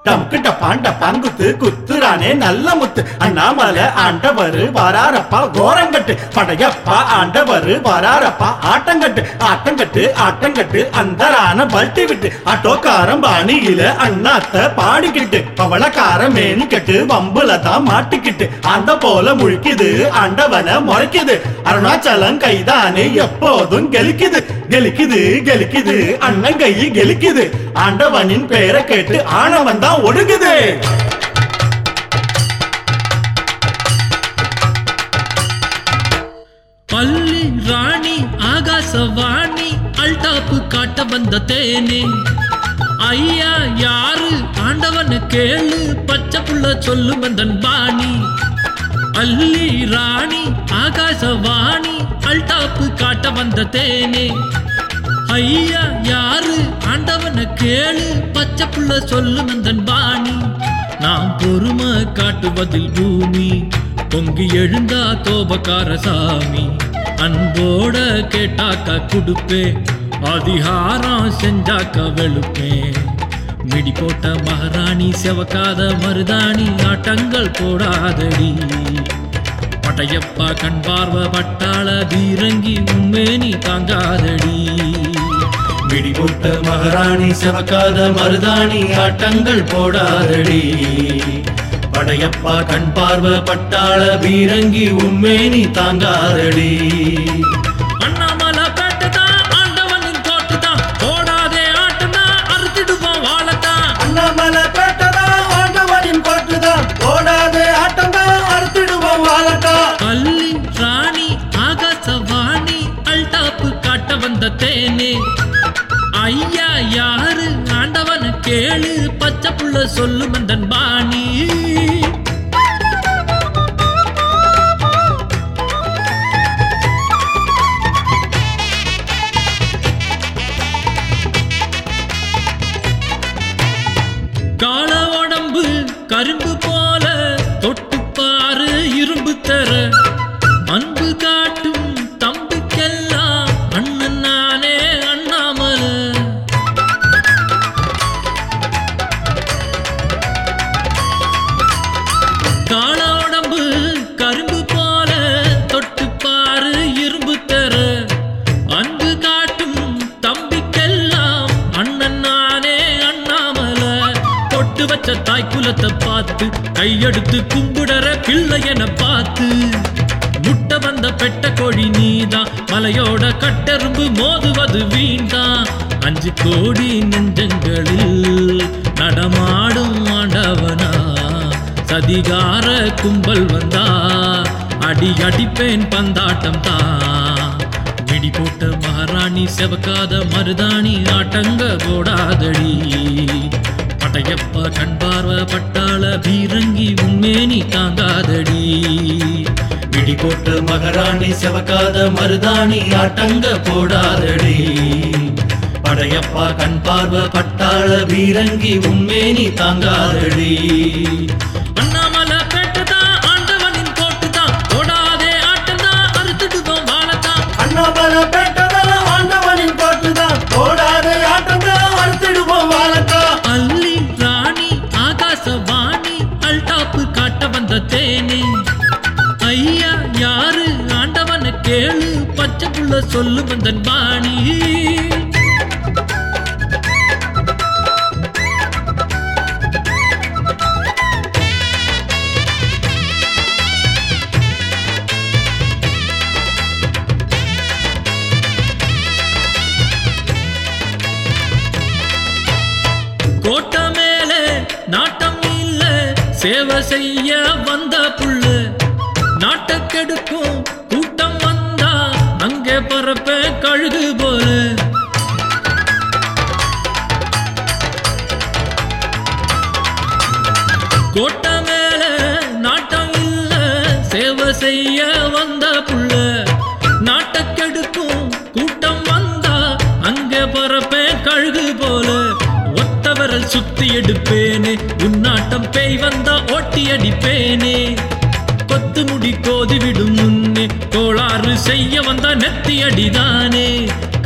டம்கிட்ட பாண்ட பங்குத்து குத்துறானே நல்ல முத்து அண்ணாமலை ஆண்டவரு வராரப்பா கோரங்கட்டு படையப்பா ஆண்டவரு வராரப்பா ஆட்டங்கட்டு ஆட்டங்கட்டு ஆட்டங்கட்டு அந்தரான பல்ட்டி விட்டு ஆட்டோக்காரன் பாணியில அண்ணாத்த பாடிக்கிட்டு பவளக்கார மேனிக்கட்டு வம்புல தான் மாட்டிக்கிட்டு அந்த போல முழிக்குது ஆண்டவனை முறைக்குது அருணாச்சலம் கைதானே எப்போதும் கெலிக்குது கெலிக்குது கெலிக்குது அண்ணன் கை கெலிக்குது ஆண்டவனின் பெயரை கேட்டு ஆணவன் தான் ஒடுங்குது பள்ளி ராணி ஆகாசவாணி அல்டாப்பு காட்ட வந்த தேனே ஐயா யாரு ஆண்டவனு கேளு பச்சை புள்ள சொல்லு வந்தன் பாணி அள்ளி ராணி ஆகாசவாணி அல்டாப்பு காட்ட வந்த தேனே ஐயா யாரு ஆண்டவன கேளு பச்சை புள்ள சொல்லு நந்தன் பாணி நாம் பொறுமை காட்டுவதில் பூமி பொங்கி எழுந்தா கோபக்கார சாமி அன்போட கேட்டாக்க குடுப்பே அதிகாரம் செஞ்சாக்க வெளுப்பே மிடி போட்ட மகாராணி செவக்காத மருதாணி ஆட்டங்கள் போடாதடி படையப்பா கண் பார்வ பட்டாள பீரங்கி உண்மேனி தாங்காதடி பிடிபோட்ட மகாராணி செவக்காத மருதாணி ஆட்டங்கள் போடாதடி படையப்பா கண் பார்வ பட்டாள பீரங்கி உண்மேனி தாங்காதடி அண்ணாமலை பேட்டுதான் ஆண்டவனின் கோட்டுதான் போடாதே ஆட்டுதான் அறுத்திடுவோம் வாழத்தான் அண்ணாமலை பேட்டதா ஆண்டவனின் கோட்டுதான் ஓடாதே ஆட்டம்தான் அறுத்திடுவோம் வாழட்டா அள்ளி ராணி ஆகாசவாணி அல்டாப்பு காட்ட வந்த தேனே ஐயா யாரு ஆண்டவன கேளு பச்சை புள்ள சொல்லு மந்தன் பாணி கால உடம்பு கரும்பு போல தொட்டு பாரு இரும்பு தர அன்பு காட்டும் தம்பிக்கெல்லாம் அண்ணன் நானே அண்ணாமலை கால உடம்பு கரும்பு போல தொட்டு பாரு இரும்பு தர அன்பு காட்டும் தம்பிக்கெல்லாம் அண்ணன் நானே அண்ணாமலை பொட்டு வச்ச தாய் குலத்தை பார்த்து கையெடுத்து கும்பிடற பிள்ளை என பார்த்து முட்டை வந்த பெட்ட கோழி நீதான் மலையோட கட்டெரும்பு மோதுவது வீண்தான் அஞ்சு கோடி நெஞ்சங்களில் நடமாடும் ஆண்டவனா சதிகார கும்பல் வந்தா அடி அடிப்பேன் பந்தாட்டம் தான் மிடி போட்ட மகாராணி செவக்காத மருதாணி ஆட்டங்க போடாதடி படையப்பா கண் பார்வ பட்டாள பீரங்கி உண்மேனி தாங்காதடி பிடி போட்டு மகாராணி செவக்காத மருதாணி ஆட்டங்க போடாதடி படையப்பா கண் பார்வ பட்டாள பீரங்கி உண்மேனி தாங்காதடி அண்ணாமலை பேட்டுதான் ஆண்டவனின் கோட்டுதான் ஓடாதே ஆட்டம்தான் அறுத்துடுவோம் வாழத்தான் அண்ணாமலை பேட்டதா ஆண்டவனின் கோட்டுதான் ஓடாதே ஆட்டம்தான் அறுத்திடுவோம் வாழட்டா அள்ளி ராணி ஆகாசவாணி அல்டாப்பு காட்ட வந்த தேனே ஐயா யாரு ஆண்டவன கேளு பச்சை புள்ள சொல்லு வந்தன் பாணி கோட்டை மேல நாட்டம் இல்ல சேவை செய்ய வந்த புள்ள நாட்டை கெடுக்கும் கூட்டம் வந்தா அங்கே பறப்ப கழுகு போல கோட்டை மேல நாட்டம் இல்ல சேவை செய்ய வந்த புள்ள நாட்டை கெடுக்கும் கூட்டம் வந்தா அங்கே பறப்ப கழுகு போல ஒத்த விரல் சுத்தி எடுப்பேனே உன்னாட்டம் பேய் வந்தா ஓட்டி அடிப்பேனே கொத்து முடி கோதி விடும் முன்னே கோளாறு செய்ய வந்த நெத்தி அடிதானே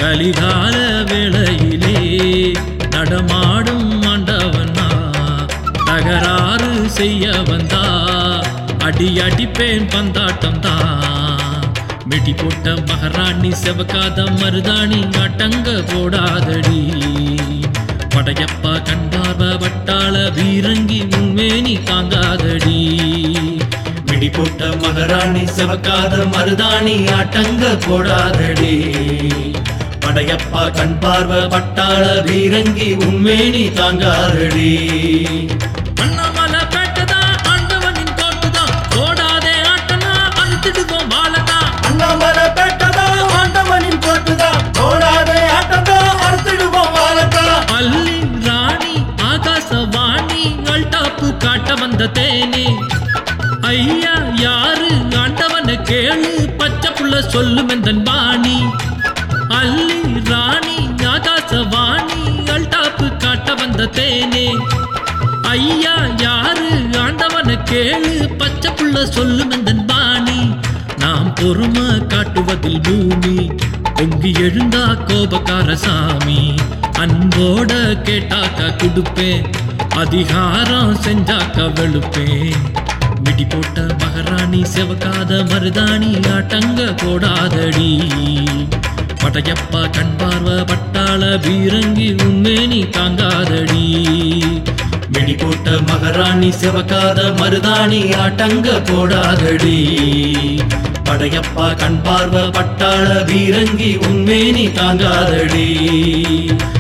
கலிகால வேளையிலே நடமாடும் ஆண்டவனா தகராறு செய்ய வந்தா அடி அடிப்பேன் பந்தாட்டம் தான் மிடி போட்ட மகாராணி செவக்காத மருதாணி அட்டங்க போடாதடி படையப்பா கண்பார்வ வட்டாள வீரங்கி உண்மேனி தாங்காதடி மிடி போட்ட மகாராணி செவக்காத மருதாணி அட்டங்க போடாதடி படையப்பா கண் பார்வ பட்டாள வீரங்கி உண்மேனி தாங்காதடி அண்ணாமலை பேட்டதா ஆண்டவனின் தோட்டுதா ஓடாதே ஆட்டனா அழுத்திடுவோம் வாழதா அண்ணாமலை பேட்டதா ஆண்டவனின் கோட்டுதா ஓடாதே ஆட்டதா அறுத்திடுவோம் வாழத்தா அள்ளி ராணி ஆகாசவாணி அல்டாப்பு காட்ட வந்த தேனே ஐயா யாரு ஆண்டவன கேளு பச்சை புள்ள சொல்லும் எந்தன் பாணி அள்ளி ராணி ஆகாசவாணி அல்டாப்பு காட்ட வந்த தேனே ஐயா யாரு ஆண்டவன கேளு பச்சை புள்ள சொல்லும் எந்தன் பாணி நாம் பொறுமை காட்டுவதில் பூமி பொங்கி எழுந்தா கோபக்கார சாமி அன்போட கேட்டாக்க கொடுப்பேன் அதிகாரம் செஞ்சாக்க வெளுப்பேன் மிடி போட்ட மகாராணி செவக்காத மருதாணி ஆட்டங்க போடாதடி படையப்பா கண் பார்வ பட்டாள பீரங்கி உண்மேனி தாங்காதடி மிடி போட்ட மகாராணி செவக்காத மருதாணி ஆட்டங்க போடாதடி படையப்பா கண் பார்வ பட்டாள பீரங்கி உண்மேனி தாங்காதடி